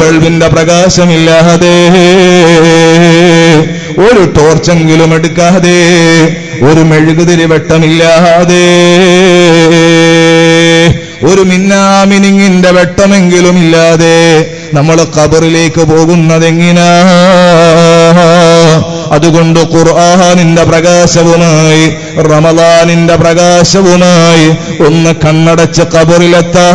ബൾബിന്റെ പ്രകാശമില്ലാതെ ഒരു ടോർച്ചെങ്കിലും എടുക്കാതെ ഒരു മെഴുകുതിരി വെട്ടമില്ലാതെ ഒരു മിന്നാമിനിങ്ങിന്റെ വെട്ടമെങ്കിലും ഇല്ലാതെ നമ്മൾ ഖബറിലേക്ക് പോകുന്നതെങ്ങിനാ അതുകൊണ്ട് ഖുർആാനിന്റെ പ്രകാശവുമായി റമദാനിന്റെ പ്രകാശവുമായി ഒന്ന് കണ്ണടച്ച് ഖബറിലെത്താ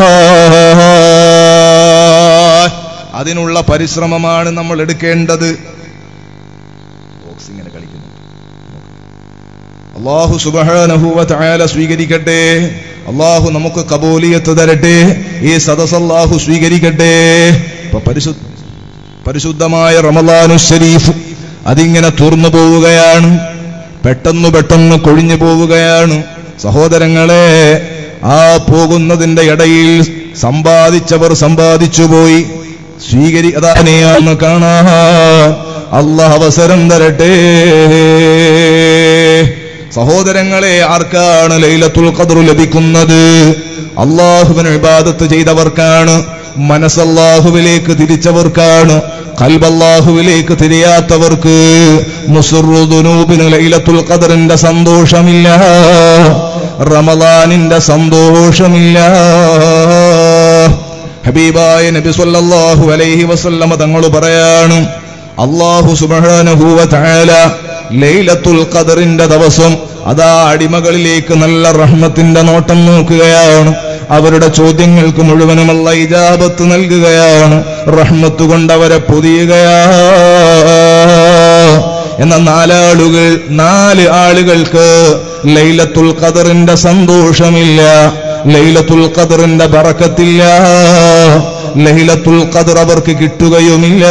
അതിനുള്ള പരിശ്രമമാണ് നമ്മൾ എടുക്കേണ്ടത് ബോക്സ് ഇങ്ങനെ കളിക്കുന്നു അള്ളാഹു സുബഹാനഹുവ തആല സ്വീകരിക്കട്ടെ അള്ളാഹു നമുക്ക് കബൂലിയത്ത് തരട്ടെ ഈ സദസ് അള്ളാഹു സ്വീകരിക്കട്ടെ ഇപ്പൊ പരിശുദ്ധ പരിശുദ്ധമായ റമദാനു ഷരീഫ് അതിങ്ങനെ തുറന്നു പോവുകയാണ് പെട്ടെന്ന് പെട്ടെന്ന് കൊഴിഞ്ഞു പോവുകയാണ് സഹോദരങ്ങളെ ആ പോകുന്നതിന്റെ ഇടയിൽ സമ്പാദിച്ചവർ സമ്പാദിച്ചു പോയി സ്വീകരി അതാനെയാന്ന് കാണാ അള്ളാഹ് അവസരം തരട്ടെ സഹോദരങ്ങളെ ആർക്കാണ് ലൈലത്തുൽ ഖദർ ലഭിക്കുന്നത് അള്ളാഹുവിന് ഇബാദത്ത് ചെയ്തവർക്കാണ് മനസ്സല്ലാഹുവിലേക്ക് തിരിച്ചവർക്കാണ് കൽബല്ലാഹുവിലേക്ക് തിരിയാത്തവർക്ക് മുസുറുദുനൂബിന് ലൈലത്തുൽ ഖദറിന്റെ സന്തോഷമില്ല റമദാനിന്റെ സന്തോഷമില്ല ഹബീബായ നബി സല്ലല്ലാഹു അലൈഹി വസല്ലമ തങ്ങൾ പറയാണ് അള്ളാഹു സുബ്ഹാനഹു വ തആല ലൈലത്തുൽ ഖദറിന്റെ ദിവസം അതാ അടിമകളിലേക്ക് നല്ല റഹ്മത്തിന്റെ നോട്ടം നോക്കുകയാണ് അവരുടെ ചോദ്യങ്ങൾക്ക് മുഴുവനുമുള്ള ഇജാബത്ത് നൽകുകയാണ് റഹ്മത്ത് കൊണ്ട് അവരെ പൊതിയുകയാ എന്ന നാലാളുകൾ നാല് ആളുകൾക്ക് ലൈലത്തുൽ ഖദറിന്റെ സന്തോഷമില്ല ലൈലത്തുൽ ഖദറിന്റെ ബറക്കത്തില്ല ലൈലത്തുൽ ഖദർ അവർക്ക് കിട്ടുകയുമില്ല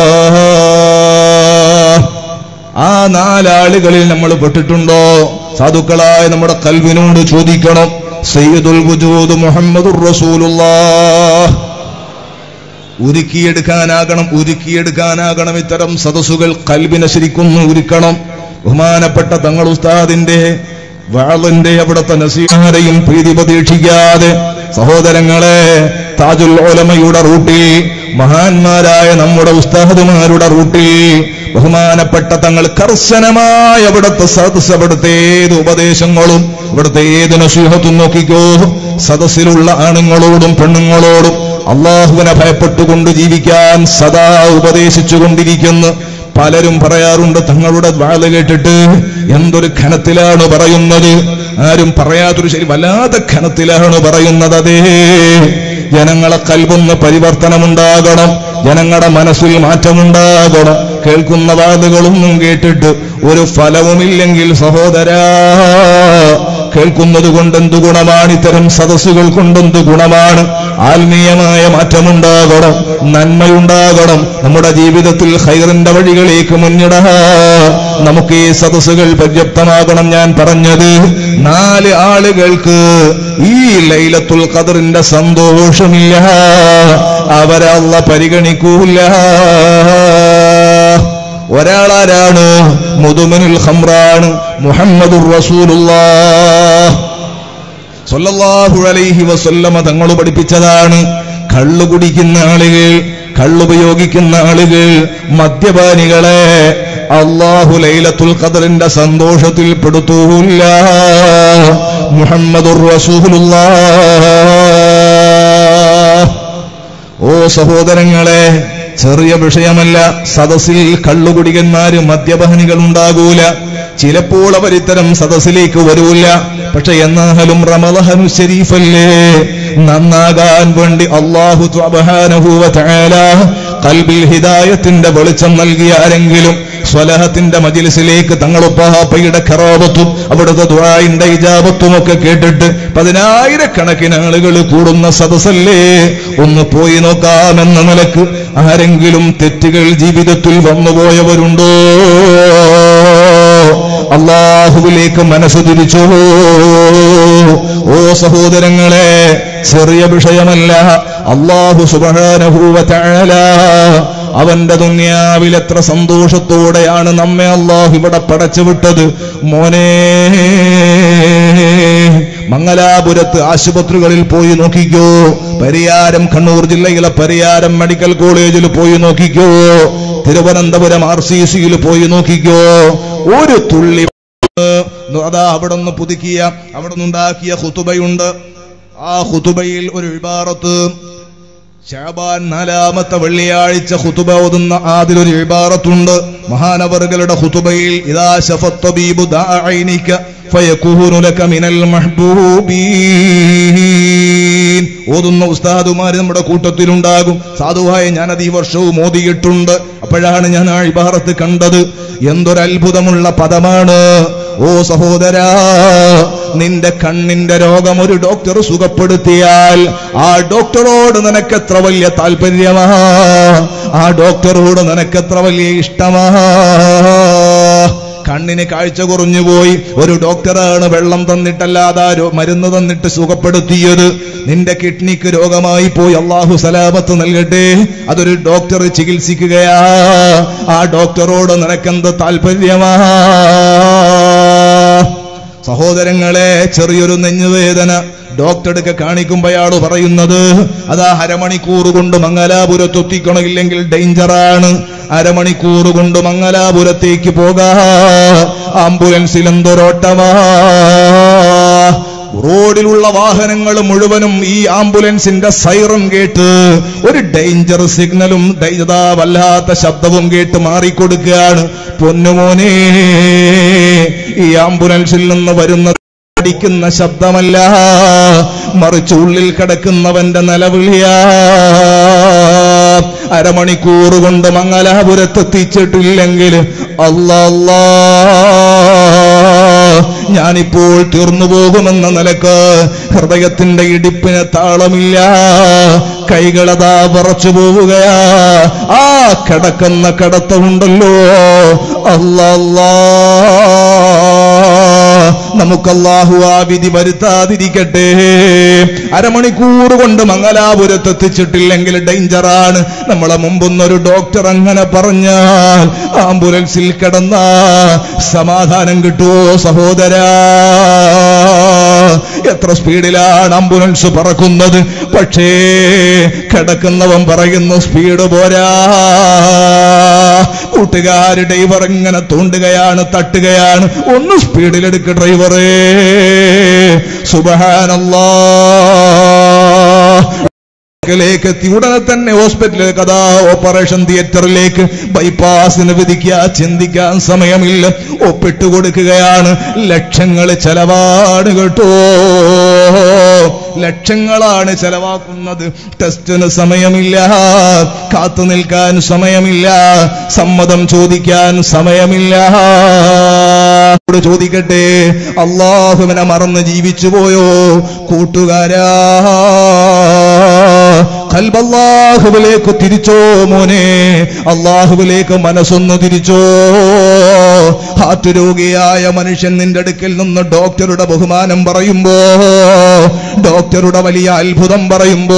ആ നാലാളുകളിൽ നമ്മൾ പെട്ടിട്ടുണ്ടോ സാധുക്കളായ നമ്മുടെ കൽവിനോട് ചോദിക്കണം സയ്യിദുൽ വജൂദ് മുഹമ്മദുർ റസൂലുള്ളാഹ് ഉരുക്കിയെടുക്കാനാകണം ഉരുക്കിയെടുക്കാനാകണം ഇത്തരം സദസ്സുകൾ കൽബിനെ ശരിക്കൊന്ന് ഉരുക്കണം ബഹുമാനപ്പെട്ട തങ്ങൾ ഉസ്താദിന്റെ വാളിന്റെ അവിടുത്തെ നസീഹാരെയും പ്രീതി പ്രതീക്ഷിക്കാതെ സഹോദരങ്ങളെ താജുൽ ഓലമയുടെ റൂട്ടിൽ മഹാന്മാരായ നമ്മുടെ ഉസ്താദുമാരുടെ റൂട്ടിൽ ബഹുമാനപ്പെട്ട തങ്ങൾ കർശനമായ അവിടുത്തെ സദസ് അവിടുത്തെ ഏത് ഉപദേശങ്ങളും ഇവിടുത്തെ ഏത് നസീഹത്തും നോക്കിക്കോ സദസ്സിലുള്ള ആണുങ്ങളോടും പെണ്ണുങ്ങളോടും അള്ളാഹുവിനെ ഭയപ്പെട്ടുകൊണ്ട് ജീവിക്കാൻ സദാ ഉപദേശിച്ചു കൊണ്ടിരിക്കുന്നു പലരും പറയാറുണ്ട് തങ്ങളുടെ വാള കേട്ടിട്ട് എന്തൊരു ഘനത്തിലാണ് പറയുന്നത് ആരും പറയാത്തൊരു ശരി വല്ലാതെ ഘനത്തിലാണ് പറയുന്നത് അതേ ജനങ്ങളെ കൽവൊന്ന് പരിവർത്തനമുണ്ടാകണം ജനങ്ങളുടെ മനസ്സിൽ മാറ്റമുണ്ടാകണം കേൾക്കുന്ന വാതുകളൊന്നും കേട്ടിട്ട് ഒരു ഫലവുമില്ലെങ്കിൽ സഹോദരാ കേൾക്കുന്നത് കൊണ്ട് എന്ത് ഗുണമാണ് ഇത്തരം സദസ്സുകൾ കൊണ്ട് എന്ത് ഗുണമാണ് ആത്മീയമായ മാറ്റമുണ്ടാകണം നന്മയുണ്ടാകണം നമ്മുടെ ജീവിതത്തിൽ ഹൈറിന്റെ വഴികളിലേക്ക് മുന്നിട നമുക്ക് ഈ സദസ്സുകൾ പര്യാപ്തമാകണം ഞാൻ പറഞ്ഞത് നാല് ആളുകൾക്ക് ഈ ലൈലത്തുൽ ഖദറിന്റെ സന്തോഷമില്ല അവരെ അല്ല പരിഗണിക്കൂല ഒരാളാരാണ് മുതുമനുൽ ഖംറാണ് മുഹമ്മദുർ റസൂലുള്ളാഹ് സല്ലല്ലാഹു അലൈഹി വസല്ലമ തങ്ങൾ പഠിപ്പിച്ചതാണ് കള്ളു കുടിക്കുന്ന ആളുകൾ കള്ളുപയോഗിക്കുന്ന ആളുകൾ മദ്യപാനികളെ അള്ളാഹു ലൈലത്തുൽ ഖദറിന്റെ സന്തോഷത്തിൽ പെടുത്തൂല്ല മുഹമ്മദുർ റസൂലുള്ളാഹ് ഓ സഹോദരങ്ങളെ ചെറിയ വിഷയമല്ല സദസ്സിൽ കള്ളുകുടികന്മാര് മദ്യപാനികൾ ഉണ്ടാകൂല ചിലപ്പോൾ അവർ ഇത്തരം സദസ്സിലേക്ക് വരൂല പക്ഷെ എന്നാലും റമദാനു ശരീഫല്ലേ നന്നാകാൻ വേണ്ടി അള്ളാഹു സുബ്ഹാനഹു വ തആല കൽബിൽ ഹിദായത്തിന്റെ വെളിച്ചം നൽകിയ ആരെങ്കിലും സ്വലഹത്തിന്റെ മജിലിസിലേക്ക് തങ്ങളുപ്പാപ്പയുടെ ഖറാബത്തും അവിടുത്തെ ദുആഇന്റെ ഇജാബത്തും ഒക്കെ കേട്ടിട്ട് പതിനായിരക്കണക്കിന് ആളുകൾ കൂടുന്ന സദസ്സല്ലേ ഒന്ന് പോയി നോക്കാമെന്ന നിലക്ക് ആരെങ്കിലും തെറ്റുകൾ ജീവിതത്തിൽ വന്നുപോയവരുണ്ടോ അള്ളാഹുവിലേക്ക് മനസ്സ് തിരിച്ചോ ഓ സഹോദരങ്ങളെ ചെറിയ വിഷയമല്ല അള്ളാഹു സുബഹാനഹൂവ തആല അവന്റെ ദുന്യാവിൽ എത്ര സന്തോഷത്തോടെയാണ് നമ്മെ അള്ളാഹു ഇവിടെ പടച്ചു വിട്ടത് മോനെ മംഗലാപുരത്ത് ആശുപത്രികളിൽ പോയി നോക്കിക്കോ പരിയാരം കണ്ണൂർ ജില്ലയിലെ പരിയാരം മെഡിക്കൽ കോളേജിൽ പോയി നോക്കിക്കോ തിരുവനന്തപുരം ആർ സി സിയിൽ പോയി നോക്കിക്കോ ഒരു തുള്ളി അതാ അവിടെ നിന്ന് പുതുക്കിയ അവിടെ നിന്നുണ്ടാക്കിയ ഹുതുബയുണ്ട് ആ ഹുതുബയിൽ ഒരു വിഭാറത്ത് ഷാബാൻ നാലാമത്തെ വെള്ളിയാഴ്ച ഹുതുബ ഓതുന്ന അതിലൊരു വിഭാറത്തുണ്ട് മഹാനവറുകളുടെ ഹുതുബയിൽ ഇതാ ശഫത്തബീബു ദാഇനിക ഫയകൂനു ലക മിനൽ മഹ്ബൂബീൻ ഓതുന്ന ഉസ്താദുമാർ നമ്മുടെ കൂട്ടത്തിലുണ്ടാകും സാധുവായ ഞാനത് ഈ വർഷവും ഓതിയിട്ടുണ്ട് അപ്പോഴാണ് ഞാൻ ആ ഇബാറത്ത് കണ്ടത് എന്തൊരത്ഭുതമുള്ള പദമാണ് ഓ സഹോദരാ നിന്റെ കണ്ണിന്റെ രോഗം ഒരു ഡോക്ടർ സുഖപ്പെടുത്തിയാൽ ആ ഡോക്ടറോട് നിനക്കെത്ര വലിയ താല്പര്യമാ ആ ഡോക്ടറോട് നിനക്കെത്ര വലിയ ഇഷ്ടമാ കണ്ണിന് കാഴ്ച കുറഞ്ഞുപോയി ഒരു ഡോക്ടറാണ് വെള്ളം തന്നിട്ടല്ലാതെ ആ രോ- മരുന്ന് തന്നിട്ട് സുഖപ്പെടുത്തിയത് നിന്റെ കിഡ്നിക്ക് രോഗമായി പോയി അള്ളാഹു സലാമത്ത് നൽകട്ടെ അതൊരു ഡോക്ടർ ചികിത്സിക്കുകയാ ആ ഡോക്ടറോട് നിനക്കെന്ത് താല്പര്യമാ സഹോദരങ്ങളെ ചെറിയൊരു നെഞ്ഞുവേദന ഡോക്ടർക്ക് കാണിക്കുമ്പോ അയാൾ പറയുന്നത് അതാ അരമണിക്കൂർ കൊണ്ട് മംഗലാപുരത്തെത്തിക്കണം ഇല്ലെങ്കിൽ ഡേഞ്ചറാണ് അരമണിക്കൂർ കൊണ്ട് മംഗലാപുരത്തേക്ക് പോകാ ആംബുലൻസിൽ എന്തൊരോട്ടമാ റോഡിലുള്ള വാഹനങ്ങൾ മുഴുവനും ഈ ആംബുലൻസിന്റെ സൈറം കേട്ട് ഒരു ഡേഞ്ചർ സിഗ്നലും ഡൈ- ഇതാ വല്ലാത്ത ശബ്ദവും കേട്ട് മാറിക്കൊടുക്കുകയാണ് പൊന്നുമോനെ ഈ ആംബുലൻസിൽ നിന്ന് വരുന്ന അടിക്കുന്ന ശബ്ദമല്ല മറിച്ച് ഉള്ളിൽ കിടക്കുന്നവന്റെ നിലവിളിയാ അരമണിക്കൂർ കൊണ്ട് മംഗലാപുരത്തെത്തിച്ചിട്ടില്ലെങ്കിൽ അല്ലാ ഞാനിപ്പോൾ തീർന്നു പോകുമെന്ന നിലക്ക് ഹൃദയത്തിന്റെ ഇടിപ്പിന് താളമില്ല കൈകളതാ വിറച്ചു പോവുകയാ ആ കിടക്കുന്ന കിടത്തമുണ്ടല്ലോ അല്ലാ നമുക്കല്ലാഹു ആ വിധി വരുത്താതിരിക്കട്ടെ അരമണിക്കൂർ കൊണ്ട് മംഗലാപുരത്ത് എത്തിച്ചിട്ടില്ലെങ്കിൽ ഡേഞ്ചറാണ് നമ്മളെ മുമ്പൊന്നൊരു ഡോക്ടർ അങ്ങനെ പറഞ്ഞാൽ ആംബുലൻസിൽ കിടന്ന സമാധാനം കിട്ടുമോ സഹോദരാ എത്ര സ്പീഡിലാണ് ആംബുലൻസ് പറക്കുന്നത് പക്ഷേ കിടക്കുന്നവൻ പറയുന്നു സ്പീഡ് പോരാ കൂട്ടുകാർ ഡ്രൈവർ ഇങ്ങനെ തോണ്ടുകയാണ് തട്ടുകയാണ് ഒന്ന് സ്പീഡിലെടുക്ക് ഡ്രൈവറേ സുബഹാനല്ലാ ലേക്ക് എത്തി ഉടനെ തന്നെ ഹോസ്പിറ്റലിലേക്ക് അതാ ഓപ്പറേഷൻ തിയേറ്ററിലേക്ക് ബൈപ്പാസിന് വിധിക്കുക ചിന്തിക്കാൻ സമയമില്ല ഒപ്പിട്ട് കൊടുക്കുകയാണ് ലക്ഷങ്ങൾ ചെലവാണ് കേട്ടോ ലക്ഷങ്ങളാണ് ചെലവാക്കുന്നത് ടെസ്റ്റിന് സമയമില്ല കാത്തു നിൽക്കാൻ സമയമില്ല സമ്മതം ചോദിക്കാൻ സമയമില്ല ോട് ചോദിക്കട്ടെ അള്ളാഹുവിനെ മറന്ന് ജീവിച്ചു പോയോ കൂട്ടുകാരാ കൽബല്ലാഹുവിലേക്ക് തിരിച്ചോ മോനെ അള്ളാഹുവിലേക്ക് മനസ്സൊന്ന് തിരിച്ചോ ഹാർട്ട് രോഗിയായ മനുഷ്യൻ നിന്റെ അടുക്കൽ നിന്ന് ഡോക്ടറുടെ ബഹുമാനം പറയുമ്പോ ഡോക്ടറുടെ വലിയ അത്ഭുതം പറയുമ്പോ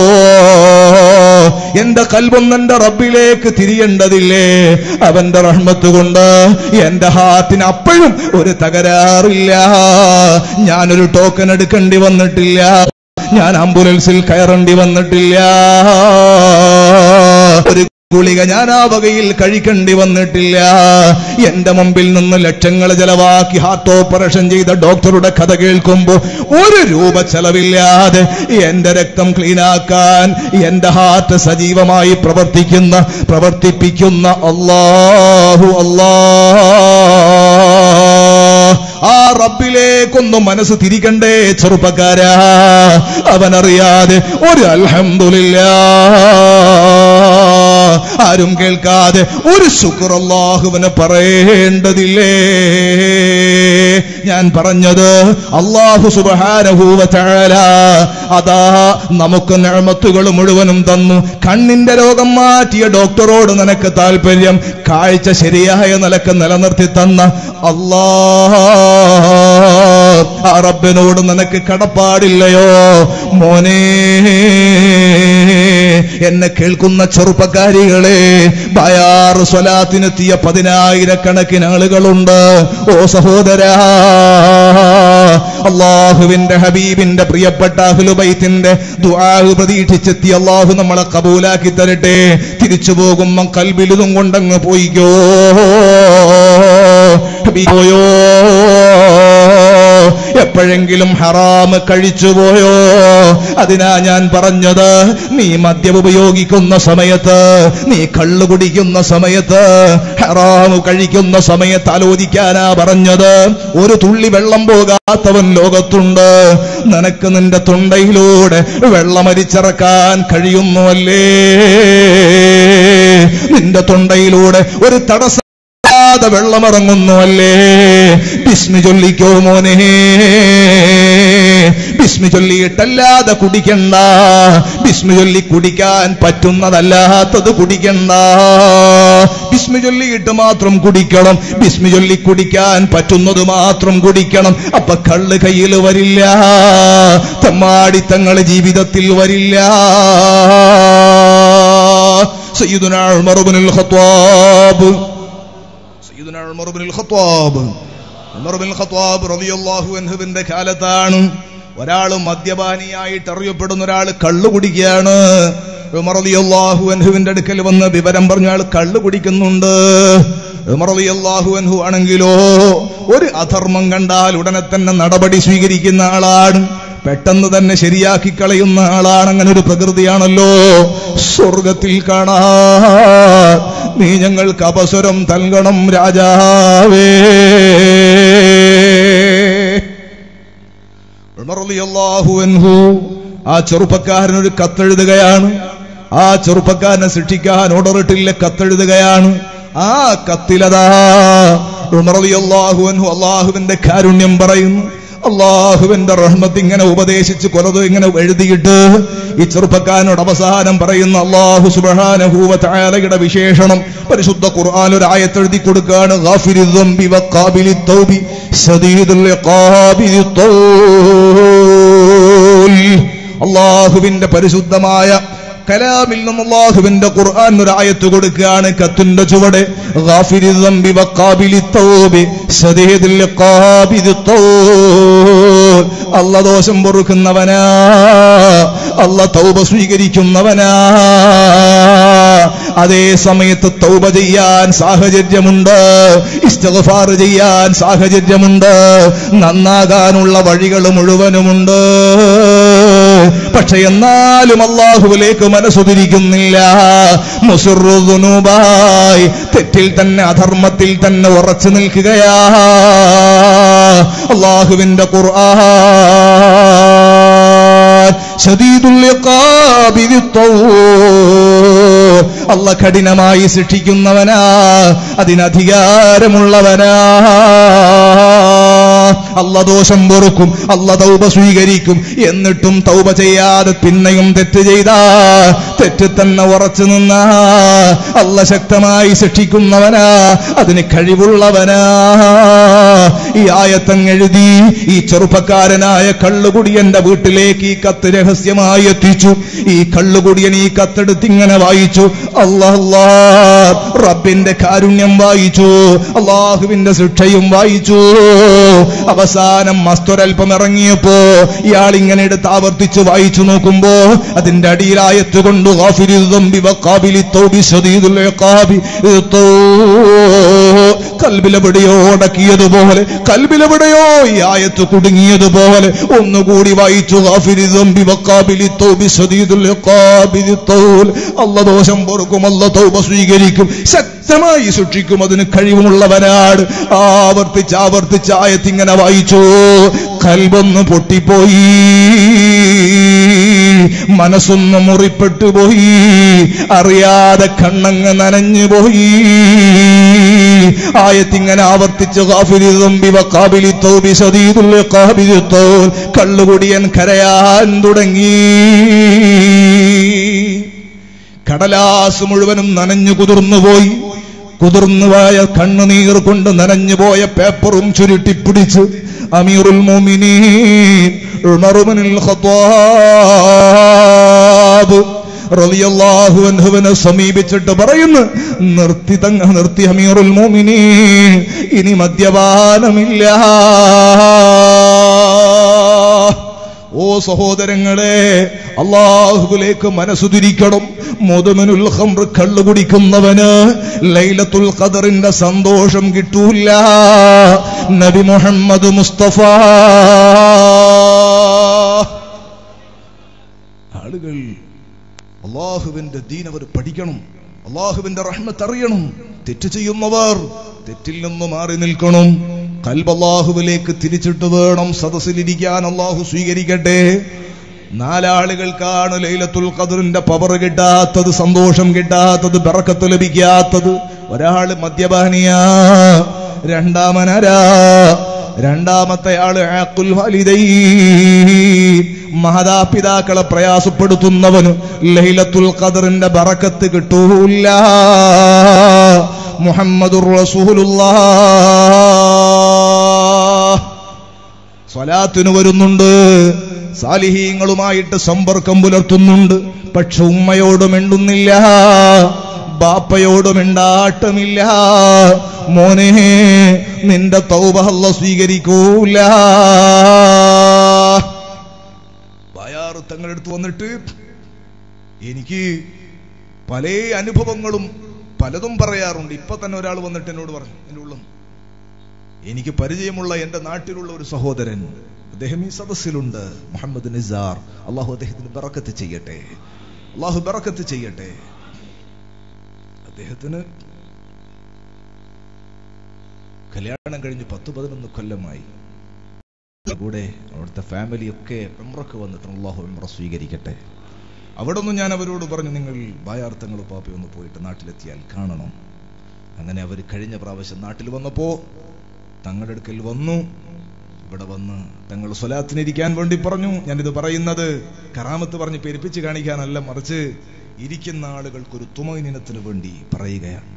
എന്റെ കൽബൊന്ന് എന്റെ റബ്ബിലേക്ക് തിരിയേണ്ടതില്ലേ അവന്റെ റഹ്മത്ത് കൊണ്ട് എന്റെ ഹാർട്ടിന് അപ്പോഴും ഒരു തകരാറില്ല ഞാനൊരു ടോക്കൺ എടുക്കേണ്ടി വന്നിട്ടില്ല ഞാൻ ആംബുലൻസിൽ കയറേണ്ടി വന്നിട്ടില്ല ഒരു ഗുളിക ഞാൻ ആ വകയിൽ കഴിക്കേണ്ടി വന്നിട്ടില്ല എന്റെ മുമ്പിൽ നിന്ന് ലക്ഷങ്ങൾ ചെലവാക്കി ഹാർട്ട് ഓപ്പറേഷൻ ചെയ്ത ഡോക്ടറുടെ കഥ കേൾക്കുമ്പോ ഒരു രൂപ ചെലവില്ലാതെ എന്റെ രക്തം ക്ലീനാക്കാൻ എന്റെ ഹാർട്ട് സജീവമായി പ്രവർത്തിക്കുന്ന പ്രവർത്തിപ്പിക്കുന്ന അല്ലാഹു അല്ലാ ആ റബ്ബിലേക്കൊന്ന് മനസ്സ് തിരിക്കണ്ടേ ചെറുപ്പക്കാരാ അവനറിയാതെ ഒരു അൽഹംദുലില്ലാ ആരും കേൾക്കാതെ ഒരു ശുക്ർ അള്ളാഹുവിന് പറയേണ്ടതില്ലേ ഞാൻ പറഞ്ഞത് അള്ളാഹു സുബഹാനഹൂവ തആല അതാ നമുക്ക് നിഅമത്തുകൾ മുഴുവനും തന്നു കണ്ണിന്റെ രോഗം മാറ്റിയ ഡോക്ടറോട് നിനക്ക് താല്പര്യം കാഴ്ച ശരിയായ നിലക്ക് നിലനിർത്തി തന്ന അല്ലാ ആ റബ്ബിനോട് നിനക്ക് കടപ്പാടില്ലയോ മോനേ എന്നെ കേൾക്കുന്ന ചെറുപ്പക്കാരികളെ ബയാറ് സ്വലാത്തിനെത്തിയ പതിനായിരക്കണക്കിന് ആളുകളുണ്ട് ഓ സഹോദരാ അള്ളാഹുവിന്റെ ഹബീബിന്റെ പ്രിയപ്പെട്ട അഹ്ലുബൈത്തിന്റെ ദുആഹ് പ്രതീക്ഷിച്ചെത്തി അള്ളാഹു നമ്മളെ കബൂലാക്കി തരട്ടെ തിരിച്ചു പോകുമ്പം കൽബിലിതും കൊണ്ടങ്ങ് പോയിക്കോ പോയോ എപ്പോഴെങ്കിലും ഹറാമ് കഴിച്ചുപോയോ അതിനാ ഞാൻ പറഞ്ഞത് നീ മദ്യം ഉപയോഗിക്കുന്ന സമയത്ത് നീ കള്ളു കുടിക്കുന്ന സമയത്ത് ഹറാമ് കഴിക്കുന്ന സമയത്ത് ആലോചിക്കാനാ പറഞ്ഞത് ഒരു തുള്ളി വെള്ളം പോകാത്തവൻ ലോകത്തുണ്ട് നിനക്ക് നിന്റെ തൊണ്ടയിലൂടെ വെള്ളമരിച്ചിറക്കാൻ കഴിയുന്നുവല്ലേ നിന്റെ തൊണ്ടയിലൂടെ ഒരു തടസ്സം ാതെ വെള്ളമിറങ്ങുന്നുവല്ലേ ബിസ്മി ചൊല്ലിക്കോ മോനെ ബിസ്മി ചൊല്ലിയിട്ടല്ലാതെ കുടിക്കണ്ട ബിസ്മി ചൊല്ലി കുടിക്കാൻ പറ്റുന്നതല്ലാത്തത് കുടിക്കണ്ട ബിസ്മി ചൊല്ലിയിട്ട് മാത്രം കുടിക്കണം ബിസ്മി ചൊല്ലി കുടിക്കാൻ പറ്റുന്നത് മാത്രം കുടിക്കണം അപ്പൊ കള്ള് കയ്യിൽ വരില്ല തമ്മാടിത്തങ്ങൾ ജീവിതത്തിൽ വരില്ല സയ്യിദുനാ ഉമർ ഇബ്നുൽ ഖത്താബ് സയ്യിദുനാ ഉമർ ഇബ്നുൽ ഖത്താബ് ഉമർ ഇബ്നുൽ ഖത്താബ് റളിയല്ലാഹു അൻഹുവിന്റെ കാലത്താണ് ഒരാൾ മദ്യപാനിയായിട്ട് അറിയപ്പെടുന്ന ഒരാൾ കള്ളു കുടിക്കുകയാണ് ഉമർ റളിയല്ലാഹു അൻഹുവിന്റെ അടുക്കൽ വന്ന് വിവരം പറഞ്ഞു അയാൾ കള്ളു കുടിക്കുന്നുണ്ട് ഉമർ റളിയല്ലാഹു അൻഹു ആണെങ്കിലോ ഒരു അധർമ്മം കണ്ടാൽ ഉടനെ തന്നെ നടപടി സ്വീകരിക്കുന്ന ആളാണ് പെട്ടെന്ന് തന്നെ ശരിയാക്കി കളയുന്ന ആളാണ് അങ്ങനെ ഒരു പ്രകൃതിയാണല്ലോ സ്വർഗത്തിൽ കാണാ നീ ഞങ്ങൾക്ക് അപസ്വരം നൽകണം രാജാവേ ഉമർ റളിയല്ലാഹു അൻഹു ആ ചെറുപ്പക്കാരനൊരു കത്തെഴുതുകയാണ് ആ ചെറുപ്പക്കാരനെ ശിക്ഷിക്കാൻ ഓർഡറിട്ടില്ല കത്തെഴുതുകയാണ് ആ കത്തിലതാ ഉമർ റളിയല്ലാഹു അൻഹു അള്ളാഹുവിന്റെ കാരുണ്യം പറയുന്നു അള്ളാഹുവിന്റെ റഹ്മത്ത് ഇങ്ങനെ ഉപദേശിച്ച് കൊലത് ഇങ്ങനെ എഴുതിയിട്ട് ഈ ചെറുപ്പക്കാരനോട് അവസാനം പറയുന്ന അള്ളാഹു സുബഹാനഹൂവത്തായാലയുടെ വിശേഷണം പരിശുദ്ധ ഖുർആൻ ഒരു ആയത്തെഴുതി കൊടുക്കുകയാണ് ഗാഫിരി ദംബി വഖാബിലി തൗബി ശദീദുൽ ഇഖാബി തൗൽ അള്ളാഹുവിന്റെ പരിശുദ്ധമായ കലാമിൽ നിന്ന് അള്ളാഹുവിന്റെ ഖുർആൻ ഒരു ആയത്ത് കൊടുക്കുകയാണ് കത്തിന്റെ ചുവടെ ഗാഫിരി ദംബി വഖാബിലി തൗബി ശദീദുൽ ഇഖാബി തൗൽ അല്ല ദോഷം പൊറുക്കുന്നവനാ അല്ല തൗബ സ്വീകരിക്കുന്നവനാ അതേ സമയത്ത് തൗബ ചെയ്യാൻ സാഹചര്യമുണ്ട് ഇസ്തഗ്ഫാർ ചെയ്യാൻ സാഹചര്യമുണ്ട് നന്നാകാനുള്ള വഴികൾ മുഴുവനുമുണ്ട് പക്ഷെ എന്നാലും അള്ളാഹുവിലേക്ക് മനസ്സുതിരിക്കുന്നില്ല മുസുറുദുനുബായി തെറ്റിൽ തന്നെ അധർമ്മത്തിൽ തന്നെ ഉറച്ചു നിൽക്കുകയാ അള്ളാഹുവിന്റെ ഖുർആൻ ശദീദുൽ ഇഖാബി അല്ല കഠിനമായി ശിക്ഷിക്കുന്നവനാ അതിനധികാരമുള്ളവനാ അല്ല ദോഷം പൊറുക്കും അല്ല തൗബ സ്വീകരിക്കും എന്നിട്ടും തൗബ ചെയ്യാതെ പിന്നെയും തെറ്റ് ചെയ്താ തെറ്റ് തന്നെ ഉറച്ചു നിന്ന അല്ല ശക്തമായി ശിക്ഷിക്കുന്നവനാ അതിന് കഴിവുള്ളവനാ ഈ ആയത്തങ്ങെഴുതി ഈ ചെറുപ്പക്കാരനായ കള്ളുകുടിയന്റെ വീട്ടിലേക്ക് ഈ കത്ത് രഹസ്യമായി എത്തിച്ചു ഈ കള്ളുകുടിയൻ ഈ കത്തെടുത്ത് ഇങ്ങനെ വായിച്ചു അല്ലാ റബ്ബിന്റെ കാരുണ്യം വായിച്ചു അള്ളാഹുവിന്റെ ശിക്ഷയും വായിച്ചു അവസാനം മസ്തൊരൽപ്പം ഇറങ്ങിയപ്പോ ഇയാൾ ഇങ്ങനെ എടുത്ത് ആവർത്തിച്ച് വായിച്ചു നോക്കുമ്പോ അതിന്റെ അടിയിലായത്ത് കൊണ്ട് കൽബിലെവിടെയോ അടക്കിയതുപോലെ കൽബിലെവിടെയോ ഈ ആയത്ത് കുടുങ്ങിയതുപോലെ ഒന്നുകൂടി വായിച്ചു അല്ല ദോഷം പൊറുക്കും അല്ല തൗബ സ്വീകരിക്കും ശക്തമായി സൂക്ഷിക്കും അതിന് കഴിവുമുള്ളവനാണ് ആവർത്തിച്ച് ആവർത്തിച്ച് ആയത്തിങ്ങനെ വായിച്ചു കൽബൊന്ന് പൊട്ടിപ്പോയി മനസ്സൊന്ന് മുറിപ്പെട്ടു പോയി അറിയാതെ കണ്ണങ്ങ് നനഞ്ഞു പോയി ആയത്തിങ്ങനെ ആവർത്തിച്ച് കാഫിലി തമ്പി വക്കാബിലി തോബി സദീദുൽ കാബിലി തോൽ കള്ളുകുടിയൻ കരയാൻ തുടങ്ങി കടലാസ് മുഴുവനും നനഞ്ഞു കുതിർന്നുപോയി കുതിർന്നുപോയ കണ്ണുനീർ കൊണ്ട് നനഞ്ഞുപോയ പേപ്പറും ചുരുട്ടിപ്പിടിച്ച് അമീറുൽ മോമിനീൻ ഉമറുബിനുൽ ഖത്താബ് റളിയല്ലാഹു അൻഹുവിനെ സമീപിച്ചിട്ട് പറയുന്നു നിർത്തി തങ്ങ നിർത്തി അമീറുൽ മോമിനീൻ ഇനി മദ്യപാനമില്ല ഓ സഹോദരങ്ങളെ അള്ളാഹുവിലേക്ക് മനസ്സു തിരിക്കണം മുതുമനുൽ ഖംർ കള്ളു കുടിക്കുന്നവന് ലൈലത്തുൽ ഖദറിന്റെ സന്തോഷം കിട്ടൂല നബി മുഹമ്മദ് മുസ്തഫ ആളുകൾ അള്ളാഹുവിന്റെ ദീൻ അവർ പഠിക്കണം അള്ളാഹുവിന്റെ റഹ്മത്ത് അറിയണം തെറ്റ് ചെയ്യുന്നവർ തെറ്റിൽ നിന്ന് മാറി നിൽക്കണം കൽബ് അള്ളാഹുവിലേക്ക് തിരിച്ചിട്ട് വേണം സദസ്സിലിരിക്കാൻ അള്ളാഹു സ്വീകരിക്കട്ടെ നാലാളുകൾക്കാണ് ലൈലത്തുൽ ഖദറിന്റെ പവർ കിട്ടാത്തത് സന്തോഷം കിട്ടാത്തത് ബറക്കത്ത് ലഭിക്കാത്തത് ഒരാള് മദ്യപാനിയാ രണ്ടാമനരാ രണ്ടാമത്തെ ആള് ആഖുൽ വലിദൈ മാതാപിതാക്കളെ പ്രയാസപ്പെടുത്തുന്നവന് ലൈലത്തുൽ ഖദറിന്റെ ബറക്കത്ത് കിട്ടൂല മുഹമ്മദുർ റസൂലുള്ളാഹ് സ്വലാത്തിന് വരുന്നുണ്ട് സാലിഹീങ്ങളുമായിട്ട് സമ്പർക്കം പുലർത്തുന്നുണ്ട് പക്ഷെ ഉമ്മയോട് മിണ്ടുന്നില്ല ബാപ്പയോട് മിണ്ടാട്ടമില്ല മോനെ നിന്റെ തൗബ അല്ല സ്വീകരിക്കൂല ബയാറ് തങ്ങളെടുത്ത് വന്നിട്ട് എനിക്ക് പല അനുഭവങ്ങളും പലതും പറയാറുണ്ട് ഇപ്പൊ തന്നെ ഒരാൾ വന്നിട്ട് എന്നോട് പറഞ്ഞു എന്റെ ഉള്ളും എനിക്ക് പരിചയമുള്ള എന്റെ നാട്ടിലുള്ള ഒരു സഹോദരൻ അദ്ദേഹം ഈ സദസ്സിലുണ്ട് മുഹമ്മദ് നിസാർ അള്ളാഹു അദ്ദേഹത്തിന് ബറക്കത്ത് ചെയ്യട്ടെ അള്ളാഹു ബറക്കത്ത് ചെയ്യട്ടെ അദ്ദേഹത്തിന് കല്യാണം കഴിഞ്ഞ് പത്ത് പതിനൊന്ന് കൊല്ലമായി കൂടെ അവിടുത്തെ ഫാമിലിയൊക്കെ ഉംറക്ക് വന്നിട്ട് അള്ളാഹു ഉംറ സ്വീകരിക്കട്ടെ അവിടെ നിന്ന് ഞാൻ അവരോട് പറഞ്ഞു നിങ്ങൾ ബായാർത്ഥങ്ങൾ പാപ്പി ഒന്ന് പോയിട്ട് നാട്ടിലെത്തിയാൽ കാണണം അങ്ങനെ അവർ കഴിഞ്ഞ പ്രാവശ്യം നാട്ടിൽ വന്നപ്പോ തങ്ങളുടെ അടുക്കൽ വന്നു ഇവിടെ വന്ന് തങ്ങൾ സ്വലാത്തിനിരിക്കാൻ വേണ്ടി പറഞ്ഞു ഞാനിത് പറയുന്നത് കറാമത്ത് പറഞ്ഞ് പെരുപ്പിച്ച് കാണിക്കാനല്ല മറിച്ച് ഇരിക്കുന്ന ആളുകൾക്കൊരു തുമൈനിനത്തിന് വേണ്ടി പറയുകയാണ്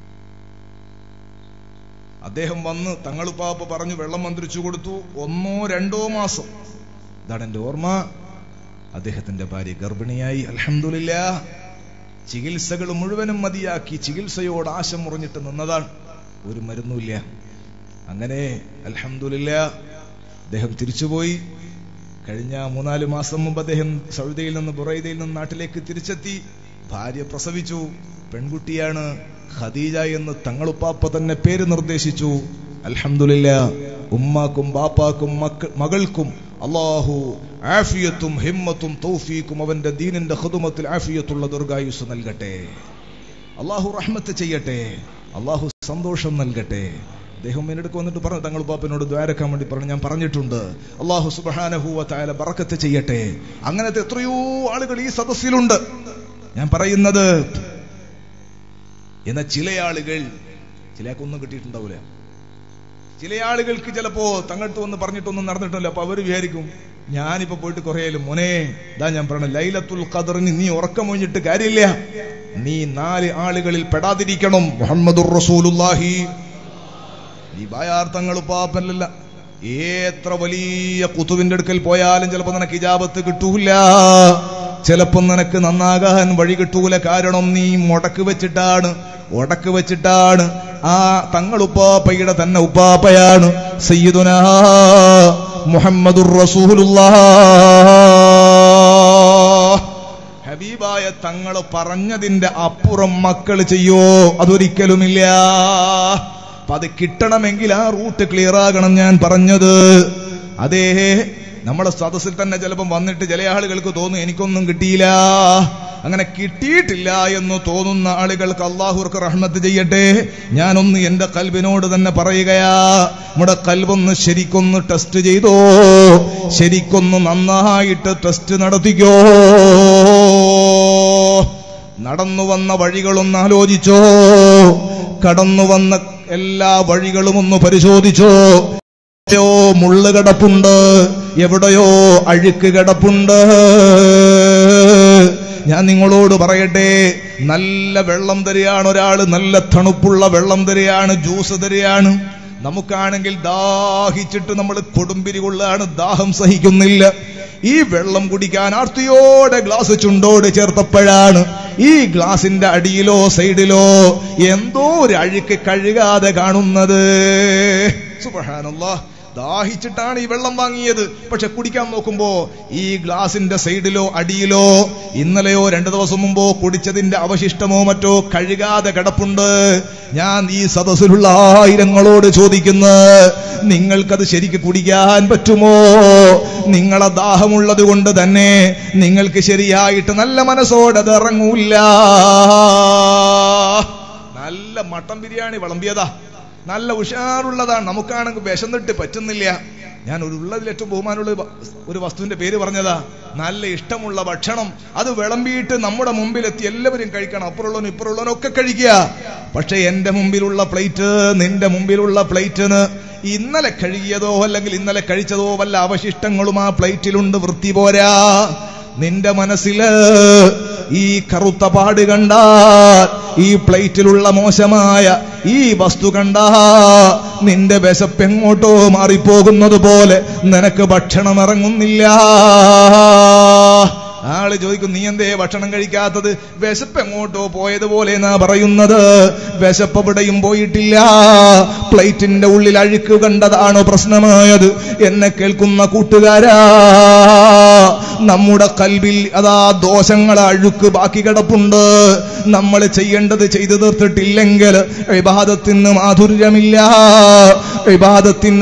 അദ്ദേഹം വന്ന് തങ്ങളുപ്പാപ്പ പറഞ്ഞു വെള്ളം മന്ത്രിച്ചു കൊടുത്തു ഒന്നോ രണ്ടോ മാസം ഇതാണ് എന്റെ ഓർമ്മ അദ്ദേഹത്തിന്റെ ഭാര്യ ഗർഭിണിയായി അലഹമില്ല ചികിത്സകൾ മുഴുവനും മതിയാക്കി ചികിത്സയോട് ആശ മുറിഞ്ഞിട്ട് നിന്നതാണ് ഒരു മരുന്നുമില്ല അങ്ങനെ അലഹമില്ല അദ്ദേഹം തിരിച്ചുപോയി കഴിഞ്ഞ മൂന്നാല് മാസം മുമ്പ് അദ്ദേഹം സൗദിയിൽ നിന്ന് ബുറൈദയിൽ നിന്ന് നാട്ടിലേക്ക് തിരിച്ചെത്തി ഭാര്യ പ്രസവിച്ചു പെൺകുട്ടിയാണ് ഖദീജ എന്ന് തങ്ങളുപ്പാപ്പ തന്നെ പേര് നിർദ്ദേശിച്ചു അൽഹംദുലില്ല ഉമ്മാക്കും ബാപ്പാക്കും മക്ക മകൾക്കും അള്ളാഹു ആഫിയത്തും ഹിമ്മത്തും തൗഫീക്കും അവന്റെ ദീനിന്റെ ഖുദുമത്തിൽ ആഫിയത്തുള്ള ദീർഘായുസ് നൽകട്ടെ അള്ളാഹു റഹ്മത്ത് ചെയ്യട്ടെ അള്ളാഹു സന്തോഷം നൽകട്ടെ അദ്ദേഹം എന്നടുക്ക് വന്നിട്ട് പറഞ്ഞു തങ്ങൾ പാപ്പനോട് ദ്വാരക്കാൻ വേണ്ടി പറഞ്ഞു ഞാൻ പറഞ്ഞിട്ടുണ്ട് അള്ളാഹു സുബഹാനഹുവ തായാല ബറക്കത്ത് ചെയ്യട്ടെ അങ്ങനത്തെ എത്രയോ ആളുകൾ ഈ സദസ്സിലുണ്ട് ഞാൻ പറയുന്നത് എന്ന ചില ആളുകൾ ചിലക്കൊന്നും കിട്ടിയിട്ടുണ്ടാവില്ല ചില ആളുകൾക്ക് ചിലപ്പോ തങ്ങൾട്ട് വന്ന് പറഞ്ഞിട്ടൊന്നും നടന്നിട്ടില്ല അപ്പൊ അവര് വിചാരിക്കും ഞാനിപ്പോ പോയിട്ട് കുറേയാലും മോനെ ഇതാ ഞാൻ പറഞ്ഞ ലൈലത്തുൽ ഖദറിന് നീ ഉറക്കമൊഴിഞ്ഞിട്ട് കാര്യമില്ല നീ നാല് ആളുകളിൽ പെടാതിരിക്കണം മുഹമ്മദുർ റസൂലുള്ളാഹി ഈ ബായാർത്ഥങ്ങൾ പാപ്പല്ല എത്ര വലിയ കുത്തുവിന്റെ അടുക്കൽ പോയാലും ചിലപ്പോ നിനക്ക് ഇജാബത്ത് കിട്ടൂല ചിലപ്പോ നിനക്ക് നന്നാകാൻ വഴി കിട്ടൂല കാരണം നീ മുടക്ക് വെച്ചിട്ടാണ് ഉടക്ക് വെച്ചിട്ടാണ് ആ തങ്ങൾ ഉപ്പാപ്പയുടെ തന്നെ ഉപ്പാപ്പയാണ് സയ്യിദുന മുഹമ്മദുർ റസൂലുള്ളാഹ് ഹബീബായ തങ്ങൾ പറഞ്ഞതിന്റെ അപ്പുറം മക്കൾ ചെയ്യോ അതൊരിക്കലുമില്ല അപ്പൊ അത് കിട്ടണമെങ്കിൽ ആ റൂട്ട് ക്ലിയർ ആകണം ഞാൻ പറഞ്ഞത് അതേ നമ്മുടെ സദസ്സിൽ തന്നെ ചിലപ്പം വന്നിട്ട് ചില ആളുകൾക്ക് തോന്നും എനിക്കൊന്നും കിട്ടിയില്ല അങ്ങനെ കിട്ടിയിട്ടില്ല എന്ന് തോന്നുന്ന ആളുകൾക്ക് അള്ളാഹുർക്ക് റഹ്മത്ത് ചെയ്യട്ടെ ഞാനൊന്ന് എന്റെ കൽബിനോട് തന്നെ പറയുകയാ നമ്മുടെ കൽബൊന്ന് ശരിക്കൊന്ന് ടെസ്റ്റ് ചെയ്തോ ശരിക്കൊന്ന് നന്നായിട്ട് ടെസ്റ്റ് നടത്തിക്കോ നടന്നു വന്ന വഴികളൊന്ന് ആലോചിച്ചോ കടന്നു വന്ന എല്ലാ വഴികളും ഒന്ന് പരിശോധിച്ചോ എവിടെയോ മുള്ള് കിടപ്പുണ്ട് എവിടെയോ അഴുക്ക് കിടപ്പുണ്ട് ഞാൻ നിങ്ങളോട് പറയട്ടെ നല്ല വെള്ളം തരികയാണ് ഒരാള് നല്ല തണുപ്പുള്ള വെള്ളം തരികയാണ് ജ്യൂസ് തരികയാണ് നമുക്കാണെങ്കിൽ ദാഹിച്ചിട്ട് നമ്മൾ കൊടുമ്പിരി കൊള്ളാണ് ദാഹം സഹിക്കുന്നില്ല ഈ വെള്ളം കുടിക്കാൻ ആർത്തിയോടെ ഗ്ലാസ് ചുണ്ടോട് ചേർത്തപ്പോഴാണ് ഈ ഗ്ലാസിന്റെ അടിയിലോ സൈഡിലോ എന്തോ ഒരു അഴുക്ക് കഴുകാതെ കാണുന്നത് സുബ്ഹാനല്ലാഹ് ദാഹിച്ചിട്ടാണ് ഈ വെള്ളം വാങ്ങിയത് പക്ഷെ കുടിക്കാൻ നോക്കുമ്പോ ഈ ഗ്ലാസിന്റെ സൈഡിലോ അടിയിലോ ഇന്നലെയോ രണ്ടു ദിവസം മുമ്പോ കുടിച്ചതിന്റെ അവശിഷ്ടമോ മറ്റോ കഴുകാതെ കിടപ്പുണ്ട് ഞാൻ ഈ സദസ്സിലുള്ള ആയിരങ്ങളോട് ചോദിക്കുന്ന നിങ്ങൾക്കത് ശരിക്ക് കുടിക്കാൻ പറ്റുമോ നിങ്ങളെ ദാഹമുള്ളത് കൊണ്ട് തന്നെ നിങ്ങൾക്ക് ശരിയായിട്ട് നല്ല മനസ്സോടെ അത് ഇറങ്ങൂല്ല നല്ല മട്ടൻ ബിരിയാണി വിളമ്പിയതാ നല്ല ഉഷാറുള്ളതാണ് നമുക്കാണെങ്കിൽ വിശന്നിട്ട് പറ്റുന്നില്ല ഞാൻ ഒരു ഉള്ളതിൽ ഏറ്റവും ബഹുമാനമുള്ള ഒരു വ- ഒരു വസ്തുവിന്റെ പേര് പറഞ്ഞതാ നല്ല ഇഷ്ടമുള്ള ഭക്ഷണം അത് വിളമ്പിയിട്ട് നമ്മുടെ മുമ്പിലെത്തി എല്ലാവരും കഴിക്കണം അപ്പുറമുള്ളവനും ഇപ്പുറമുള്ളവനും ഒക്കെ കഴിക്കുക പക്ഷെ എന്റെ മുമ്പിലുള്ള പ്ലേറ്റ് നിന്റെ മുമ്പിലുള്ള പ്ലേറ്റിന് ഇന്നലെ കഴുകിയതോ അല്ലെങ്കിൽ ഇന്നലെ കഴിച്ചതോ വല്ല അവശിഷ്ടങ്ങളും ആ പ്ലേറ്റിലുണ്ട് വൃത്തി പോരാ നിന്റെ മനസ്സില് ഈ കറുത്ത പാട് കണ്ടാൽ ഈ പ്ലേറ്റിലുള്ള മോശമായ ഈ വസ്തു കണ്ടാ നിന്റെ വിശപ്പ് എങ്ങോട്ടോ മാറിപ്പോകുന്നത് പോലെ നിനക്ക് ഭക്ഷണം ഇറങ്ങുന്നില്ല ആള് ചോദിക്കും നീ എന്തേ ഭക്ഷണം കഴിക്കാത്തത് വിശപ്പ് എങ്ങോട്ടോ പോയതുപോലെ എന്നാ പറയുന്നത് വിശപ്പ് എവിടെയും പോയിട്ടില്ല പ്ലേറ്റിന്റെ ഉള്ളിൽ അഴുക്ക് കണ്ടതാണോ പ്രശ്നമായത് എന്നെ കേൾക്കുന്ന കൂട്ടുകാരാ നമ്മുടെ കൽവിൽ അതാ ദോഷങ്ങളെ അഴുക്ക് ബാക്കി കിടപ്പുണ്ട് നമ്മൾ ചെയ്യേണ്ടത് ചെയ്തു തീർത്തിട്ടില്ലെങ്കിൽ വിവാദത്തിന് മാധുര്യമില്ല വിവാദത്തിന്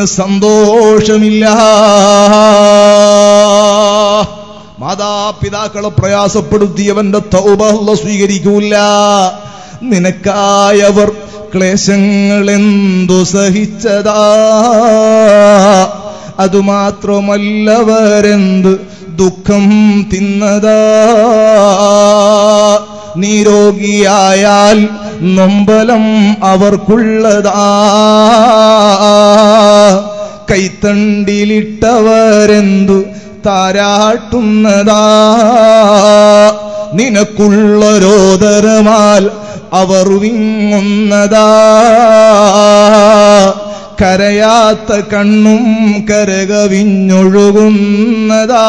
സന്തോഷമില്ല മാതാപിതാക്കളെ പ്രയാസപ്പെടുത്തിയവന്റെ തൗബ അല്ലാഹ് സ്വീകരിക്കൂല നിനക്കായവർ ക്ലേശങ്ങൾ എന്തു സഹിച്ചതാ അതുമാത്രമല്ലവരെന്ത് ദുഃഖം തിന്നതാ നീ രോഗിയായാൽ നൊമ്പലം അവർക്കുള്ളതാ കൈത്തണ്ടിലിട്ടവരെന്തു താരാട്ടുന്നതാ നിനക്കുള്ള രോദരമാൽ അവർ വിങ്ങുന്നതാ കരയാത്ത കണ്ണും കരകവിഞ്ഞൊഴുകുന്നതാ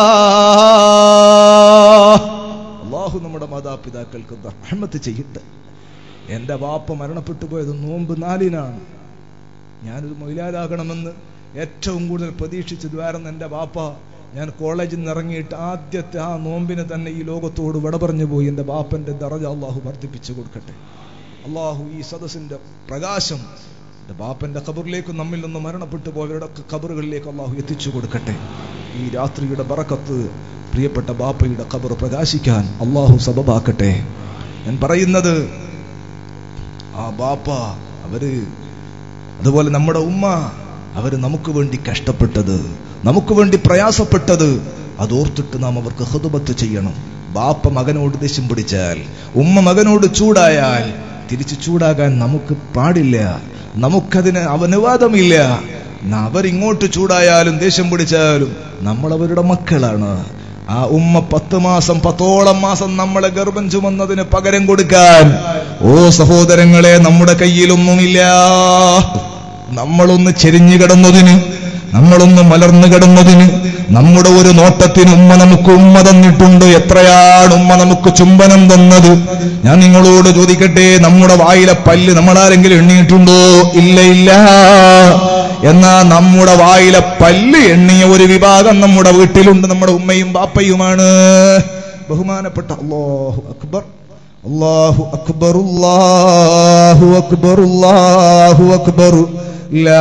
അള്ളാഹു നമ്മുടെ മാതാപിതാക്കൾക്ക് റഹ്മത്ത് ചെയ്യട്ടെ എന്റെ വാപ്പ മരണപ്പെട്ടു പോയത് നോമ്പ് നാലിനാണ് ഞാനൊരു മൊയിലാലാകണമെന്ന് ഏറ്റവും കൂടുതൽ പ്രതീക്ഷിച്ച് ദ്വാരം എൻ്റെ വാപ്പ ഞാൻ കോളേജിൽ നിന്ന് ഇറങ്ങിയിട്ട് ആദ്യത്തെ ആ നോമ്പിന് തന്നെ ഈ ലോകത്തോട് വിട പറഞ്ഞു പോയി എൻ്റെ ബാപ്പൻ്റെ ദറജ അള്ളാഹു വർദ്ധിപ്പിച്ചു കൊടുക്കട്ടെ അള്ളാഹു ഈ സദസ്സിന്റെ പ്രകാശം എൻ്റെ ബാപ്പൻ്റെ ഖബറിലേക്കും നമ്മിൽ നിന്ന് മരണപ്പെട്ടു പോയവരുടെ ഒക്കെ ഖബറുകളിലേക്ക് അള്ളാഹു എത്തിച്ചു കൊടുക്കട്ടെ ഈ രാത്രിയുടെ ബറക്കത്ത് പ്രിയപ്പെട്ട ബാപ്പയുടെ ഖബർ പ്രകാശിക്കാൻ അള്ളാഹു സബബാക്കട്ടെ ഞാൻ പറയുന്നത് ആ ബാപ്പ അവര് അതുപോലെ നമ്മുടെ ഉമ്മ അവര് നമുക്ക് വേണ്ടി കഷ്ടപ്പെട്ടത് നമുക്ക് വേണ്ടി പ്രയാസപ്പെട്ടത് അതോർത്തിട്ട് നാം അവർക്ക് ഹൃദബത്ത് ചെയ്യണം ബാപ്പ മകനോട് ദേഷ്യം പിടിച്ചാൽ ഉമ്മ മകനോട് ചൂടായാൽ തിരിച്ചു ചൂടാകാൻ നമുക്ക് പാടില്ല നമുക്കതിന് അനുവാദമില്ല ന- അവരിങ്ങോട്ട് ചൂടായാലും ദേഷ്യം പിടിച്ചാലും നമ്മൾ അവരുടെ മക്കളാണ് ആ ഉമ്മ പത്ത് മാസം പത്തോളം മാസം നമ്മളെ ഗർഭം ചുമന്നതിന് പകരം കൊടുക്കാൻ ഓ സഹോദരങ്ങളെ നമ്മുടെ കയ്യിലൊന്നുമില്ല നമ്മളൊന്ന് ചെരിഞ്ഞു കിടന്നതിന് നമ്മളൊന്ന് മലർന്നു കിടന്നതിന് നമ്മുടെ ഒരു നോട്ടത്തിന് ഉമ്മ നമുക്ക് ഉമ്മ തന്നിട്ടുണ്ട് എത്രയാണ് ഉമ്മ നമുക്ക് ചുംബനം തന്നത് ഞാൻ നിങ്ങളോട് ചോദിക്കട്ടെ നമ്മുടെ വായിലെ പല്ല് നമ്മളാരെങ്കിലും എണ്ണിയിട്ടുണ്ടോ ഇല്ല ഇല്ല എന്നാ നമ്മുടെ വായിലെ പല്ല് എണ്ണിയ ഒരു വിഭാഗം നമ്മുടെ വീട്ടിലുണ്ട് നമ്മുടെ ഉമ്മയും ബാപ്പയുമാണ് ബഹുമാനപ്പെട്ട അല്ലാഹു അക്ബർ അല്ലാഹു അക്ബർ അല്ലാഹു അക്ബർ അല്ലാഹു അക്ബർ ലാ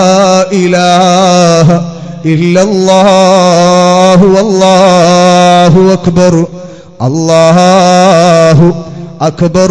ഇലാഹ ഇല്ലല്ലാഹു അല്ലാഹു അക്ബർ അല്ലാഹു അക്ബർ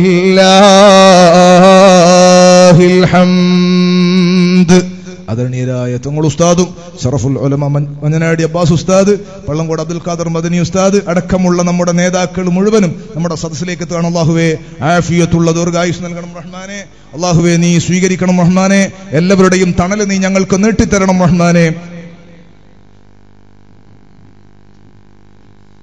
വലില്ലാഹിൽ ഹംദ് ആദരണീയരായ തങ്ങൾ ഉസ്താദും ഷറഫുൽ ഉലമ മൻ- മഞ്ഞനാടി അബ്ബാസ് ഉസ്താദ് പള്ളംകോട് അബ്ദുൽ ഖാദർ മദനി ഉസ്താദ് അടക്കമുള്ള നമ്മുടെ നേതാക്കൾ മുഴുവനും നമ്മുടെ സദസ്സിലേക്ക് എത്തുകയാണ് അള്ളാഹുവേ ആഫിയത്തുള്ള ദീർഘായുസ് നൽകണം റഹ്മാനെ അള്ളാഹുവേ നീ സ്വീകരിക്കണം റഹ്മാനെ എല്ലാവരുടെയും തണല് നീ ഞങ്ങൾക്ക് നീട്ടിത്തരണം റഹ്മാനെ ബഹുമാന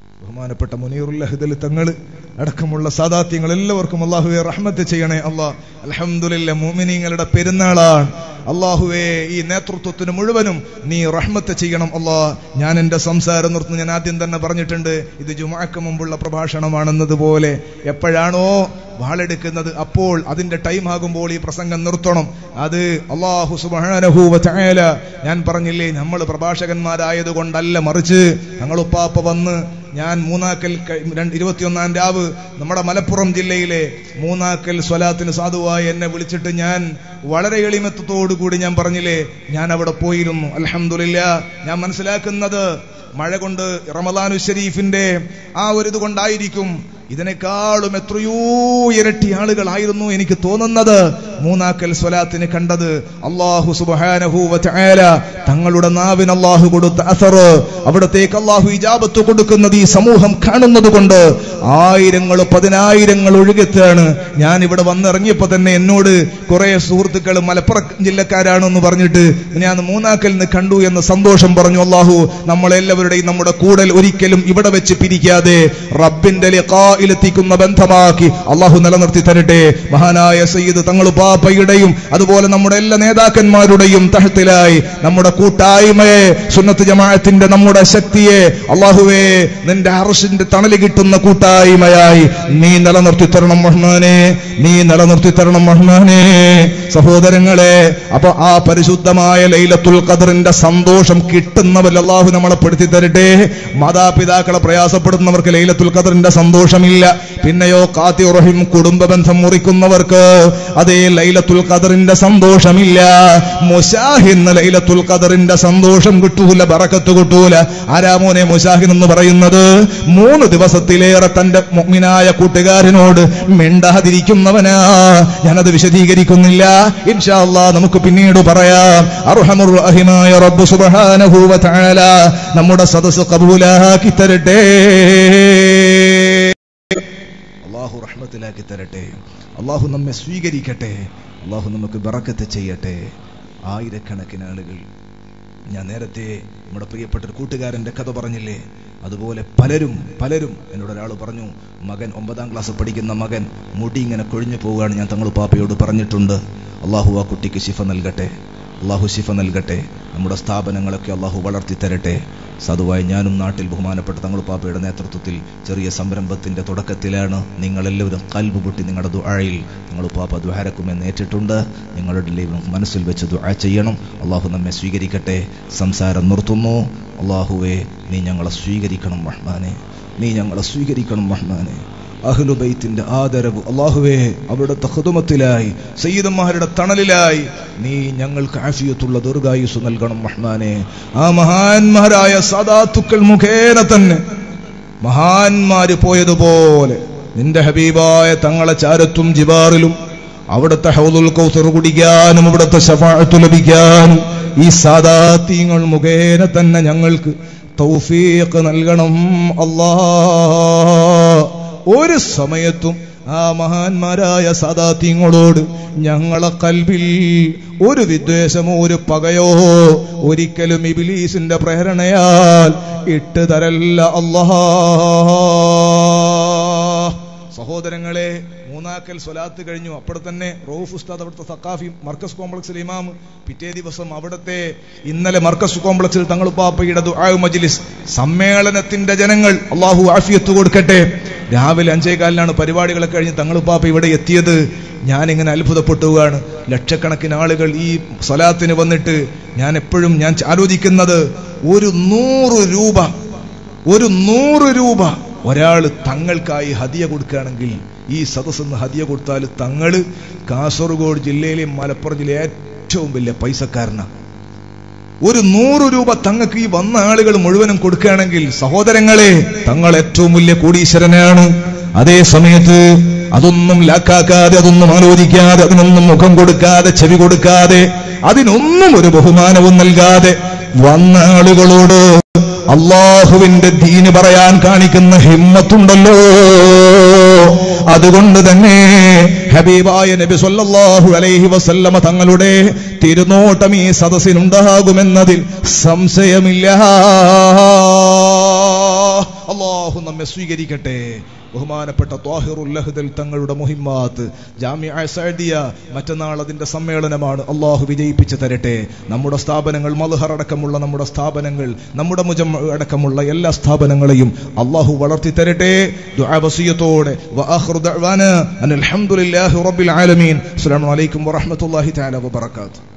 ബഹുമാനപ്പെട്ട മുനീറുൽ അഹ്ദൽ തങ്ങൾ അടക്കമുള്ള സാദാത്യങ്ങൾ എല്ലാവർക്കും അള്ളാഹുവെ റഹ്മത്ത് ചെയ്യണേ അള്ളാഹ് അൽഹംദുലില്ല മോമിനിങ്ങളുടെ പെരുന്നാളാണ് അള്ളാഹുവേ ഈ നേതൃത്വത്തിന് മുഴുവനും നീ റഹ്മത്ത് ചെയ്യണം അള്ളാ ഞാൻ എന്റെ സംസാരം നിർത്തുന്നു ഞാൻ ആദ്യം തന്നെ പറഞ്ഞിട്ടുണ്ട് ഇത് ജുമാക്ക് മുമ്പുള്ള പ്രഭാഷണമാണെന്നതുപോലെ എപ്പോഴാണോ വാളെടുക്കുന്നത് അപ്പോൾ അതിന്റെ ടൈം ആകുമ്പോൾ ഈ പ്രസംഗം നിർത്തണം അത് അള്ളാഹു സുബാനഹൂവ ചായാല ഞാൻ പറഞ്ഞില്ലേ നമ്മൾ പ്രഭാഷകന്മാരായത് കൊണ്ടല്ല മറിച്ച് ഞങ്ങളുപ്പാപ്പ വന്ന് ഞാൻ മൂന്നാക്കൽ ക- രണ്ട് ഇരുപത്തിയൊന്നാം രാവ് നമ്മുടെ മലപ്പുറം ജില്ലയിലെ മൂന്നാക്കൽ സ്വലാത്തിന് സാധുവായി എന്നെ വിളിച്ചിട്ട് ഞാൻ വളരെ എളിമത്വത്തോടു കൂടി ഞാൻ പറഞ്ഞില്ലേ ഞാൻ അവിടെ പോയിരുന്നു അൽഹംദുലില്ല ഞാൻ മനസ്സിലാക്കുന്നത് മഴ കൊണ്ട് റമദാനു ഷരീഫിന്റെ ആ ഒരു ഇത് കൊണ്ടായിരിക്കും ഇതിനേക്കാളും എത്രയോ ഇരട്ടി ആളുകളായിരുന്നു എനിക്ക് തോന്നുന്നത് മൂന്നാക്കൽ സ്വലാത്തിന് കണ്ടത് അള്ളാഹു സുബാനഹു ചായാല തങ്ങളുടെ നാവിന് അള്ളാഹു കൊടുത്ത അസറ് അവിടത്തേക്ക് അള്ളാഹു ഇജാബത്ത് കൊടുക്കുന്നത് ഈ സമൂഹം കാണുന്നത് കൊണ്ട് ആയിരങ്ങൾ പതിനായിരങ്ങൾ ഒഴുകെത്താണ് ഞാൻ ഇവിടെ വന്നിറങ്ങിയപ്പോ തന്നെ എന്നോട് കുറെ സുഹൃത്തുക്കൾ മലപ്പുറം ജില്ലക്കാരാണെന്ന് പറഞ്ഞിട്ട് ഞാൻ മൂന്നാക്കൽ നിന്ന് കണ്ടു എന്ന് സന്തോഷം പറഞ്ഞു അള്ളാഹു നമ്മളെല്ലാവരുടെയും നമ്മുടെ കൂടൽ ഒരിക്കലും ഇവിടെ വെച്ച് പിരിക്കാതെ റബ്ബിന്റെ ലിഖായിലെത്തിക്കുന്ന ബന്ധമാക്കി അള്ളാഹു നിലനിർത്തി തരട്ടെ മഹാനായ സയ്യിദ് തങ്ങൾ പാപ്പയുടെയും അതുപോലെ നമ്മുടെ എല്ലാ നേതാക്കന്മാരുടെയും തഹത്തിലായി നമ്മുടെ കൂട്ടായ്മയെ സുന്നത്ത് ജമാഅത്തിന്റെ നമ്മുടെ ശക്തിയെ അള്ളാഹുവേ നിന്റെ അറഷിന്റെ തണല് കിട്ടുന്ന കൂട്ടായ്മയായി നീ നിലനിർത്തി തരണം റഹ്മാനെ നീ നിലനിർത്തി തരണം റഹ്മാനെ സഹോദരങ്ങളെ അപ്പൊ ആ പരിശുദ്ധമായ ലൈലത്തുൽ ഖദറിന്റെ സന്തോഷം കിട്ടുന്നവർ അള്ളാഹു നമ്മളെ പെടുത്തി തരട്ടെ മാതാപിതാക്കളെ പ്രയാസപ്പെടുന്നവർക്ക് ലൈലത്തുൽ ഖദറിന്റെ സന്തോഷമില്ല പിന്നെയോ കാത്തി റഹിം കുടുംബ ബന്ധം മുറിക്കുന്നവർക്ക് അതേ ലൈലത്തുൽ ഖദറിന്റെ സന്തോഷമില്ല മുശാഹിന്ന് ലൈലത്തുൽ ഖദറിന്റെ സന്തോഷം കിട്ടൂല ബറക്കത്ത് കിട്ടൂല ആരാമോനെ മുശാഹിൻ എന്ന് പറയുന്നത് മൂന്ന് ദിവസത്തിലേറെ തന്റെ മുഅ്മിനായ കൂട്ടുകാരനോട് മിണ്ടാതിരിക്കുന്നവനാ ഞാനത് വിശദീകരിക്കുന്നില്ല ഇൻഷാ അല്ലാ നമുക്ക് പിന്നീട് പറയാം അർഹമുർ റഹീമായ റബ്ബ് സുബ്ഹാനഹു വ തആല നമ്മുടെ സദസ്സ് കബൂലാക്കി തരട്ടെ അള്ളാഹു റഹ്മത്തിലാക്കി തരട്ടെ അള്ളാഹു നമ്മെ സ്വീകരിക്കട്ടെ അള്ളാഹു നമുക്ക് ബറക്കത്ത് ചെയ്യട്ടെ ആയിരക്കണക്കിന് ആളുകൾ ഞാൻ നേരത്തെ നമ്മുടെ പ്രിയപ്പെട്ട ഒരു കൂട്ടുകാരന്റെ കഥ പറഞ്ഞില്ലേ അതുപോലെ പലരും പലരും എന്നോട് ഒരാൾ പറഞ്ഞു മകൻ ഒമ്പതാം ക്ലാസ് പഠിക്കുന്ന മകൻ മുടി ഇങ്ങനെ കൊഴിഞ്ഞു പോവുകയാണ് ഞാൻ തങ്ങൾ പാപ്പയോട് പറഞ്ഞിട്ടുണ്ട് അള്ളാഹു ആ കുട്ടിക്ക് ശിഫ നൽകട്ടെ അള്ളാഹു ശിഫ നൽകട്ടെ നമ്മുടെ സ്ഥാപനങ്ങളൊക്കെ അള്ളാഹു വളർത്തി തരട്ടെ സാധുവായി ഞാനും നാട്ടിൽ ബഹുമാനപ്പെട്ട തങ്ങൾ പാപ്പയുടെ നേതൃത്വത്തിൽ ചെറിയ സംരംഭത്തിന്റെ തുടക്കത്തിലാണ് നിങ്ങളെല്ലാവരും കൽബ് പൊട്ടി നിങ്ങളുടെ ദുആയിൽ നിങ്ങൾ പാപ്പ ദുഹാരക്കുമെന്ന് ഏറ്റിട്ടുണ്ട് നിങ്ങളുടെ ലൈവ് മനസ്സിൽ വെച്ച് ദുആ ചെയ്യണം അള്ളാഹു നമ്മെ സ്വീകരിക്കട്ടെ സംസാരം നിർത്തുന്നു അള്ളാഹുവെ നീ ഞങ്ങളെ സ്വീകരിക്കണം റഹ്മാനെ നീ ഞങ്ങളെ സ്വീകരിക്കണം റഹ്മാനെ അഹ്ലുബൈത്തിന്റെ ആദരവ് അള്ളാഹുവേ അവിടുത്തെ ഹുദുമത്തിലായി സയ്യിദന്മാരുടെ തണലിലായി നീ ഞങ്ങൾക്ക് ആഫിയത്തുള്ള ദീർഘായുസ് നൽകണം റഹ്മാനെ ആ മഹാന്മാരായ സദാത്തുക്കൾ മുഖേന തന്നെ മഹാന്മാര് പോയതുപോലെ നിന്റെ ഹബീബായ തങ്ങളെ ചാരത്തും ജിബാറിലും അവിടുത്തെ ഹൗദുൽ കൗസർ കുടിക്കാനും അവിടുത്തെ ശഫാഅത്ത് ലഭിക്കാനും ഈ സാദാത്യങ്ങൾ മുഖേന തന്നെ ഞങ്ങൾക്ക് തൗഫീഖ് നൽകണം അല്ലാ ഒരു സമയത്തും ആ മഹാന്മാരായ സദാത്യങ്ങളോട് ഞങ്ങളെ കൽവിൽ ഒരു വിദ്വേഷമോ ഒരു പകയോ ഒരിക്കലും ഇബിലീസിന്റെ പ്രേരണയാൽ ഇട്ട് തരല്ല അല്ലാ സഹോദരങ്ങളെ മൂന്നാക്കൽ സ്വലാത്ത് കഴിഞ്ഞു അപ്പോൾ തന്നെ റൌഫ് ഉസ്താദ് അവിടുത്തെ സക്കാഫി മർക്കസ് കോംപ്ലക്സിലെ ഇമാം പിറ്റേ ദിവസം അവിടുത്തെ ഇന്നലെ മർക്കസ് കോംപ്ലക്സിൽ തങ്ങൾ പാപ്പയുടെ ദുആ മജ്ലിസ് സമ്മേളനത്തിന്റെ ജനങ്ങൾ അള്ളാഹു ആഫിയത്ത് കൊടുക്കട്ടെ രാവിലെ അഞ്ചേകാലിനാണ് പരിപാടികളൊക്കെ കഴിഞ്ഞ് തങ്ങൾ പാപ്പ ഇവിടെ എത്തിയത് ഞാനിങ്ങനെ അത്ഭുതപ്പെട്ടുകയാണ് ലക്ഷക്കണക്കിന് ആളുകൾ ഈ സ്വലാത്തിന് വന്നിട്ട് ഞാൻ എപ്പോഴും ഞാൻ ആലോചിക്കുന്നത് ഒരു നൂറ് രൂപ ഒരു നൂറ് രൂപ ഒരാൾ തങ്ങൾക്കായി ഹദിയ കൊടുക്കുകയാണെങ്കിൽ ഈ സദസ്സെന്ന് ഹദിയ കൊടുത്താൽ തങ്ങള് കാസർഗോഡ് ജില്ലയിലെ മലപ്പുറം ജില്ലയിലെ ഏറ്റവും വലിയ പൈസക്കാരനാണ് ഒരു നൂറ് രൂപ തങ്ങൾക്ക് ഈ വന്ന ആളുകൾ മുഴുവനും കൊടുക്കുകയാണെങ്കിൽ സഹോദരങ്ങളെ തങ്ങൾ ഏറ്റവും വലിയ കോടീശ്വരനാണ് അതേ സമയത്ത് അതൊന്നും ലാക്കാക്കാതെ അതൊന്നും ആലോചിക്കാതെ അതിനൊന്നും മുഖം കൊടുക്കാതെ ചെവി കൊടുക്കാതെ അതിനൊന്നും ഒരു ബഹുമാനവും നൽകാതെ വന്ന ആളുകളോട് അള്ളാഹുവിന്റെ ദീന് പറയാൻ കാണിക്കുന്ന ഹിമ്മത്തുണ്ടല്ലോ അതുകൊണ്ട് തന്നെ ഹബീബായ നബി സല്ലല്ലാഹു അലൈഹി വസല്ലമ തങ്ങളുടെ തിരുനോട്ടം ഈ സദസ്സിനുണ്ടാകുമെന്നതിൽ സംശയമില്ല അള്ളാഹു നമ്മെ സ്വീകരിക്കട്ടെ ബഹുമാനപ്പെട്ട ത്വാഹിറുൽ ലഹ്ദൽ തങ്ങളുടെ മുഹിമ്മാത്ത് ജാമിഅ സഅദിയ മറ്റന്നാൾ അതിന്റെ സമ്മേളനമാണ് അള്ളാഹു വിജയിപ്പിച്ചു തരട്ടെ നമ്മുടെ സ്ഥാപനങ്ങൾ മൽഹർ അടക്കമുള്ള നമ്മുടെ സ്ഥാപനങ്ങൾ നമ്മുടെ മുജം അടക്കമുള്ള എല്ലാ സ്ഥാപനങ്ങളെയും അള്ളാഹു വളർത്തി തരട്ടെ ദുആ വസിയത്തോടെ വആഖിറു ദഅ്വാന അനിൽ ഹംദുലില്ലാഹി റബ്ബിൽ ആലമീൻ അസ്സലാമു അലൈക്കും വറഹ്മത്തുള്ളാഹി തആല വബറകാതുഹു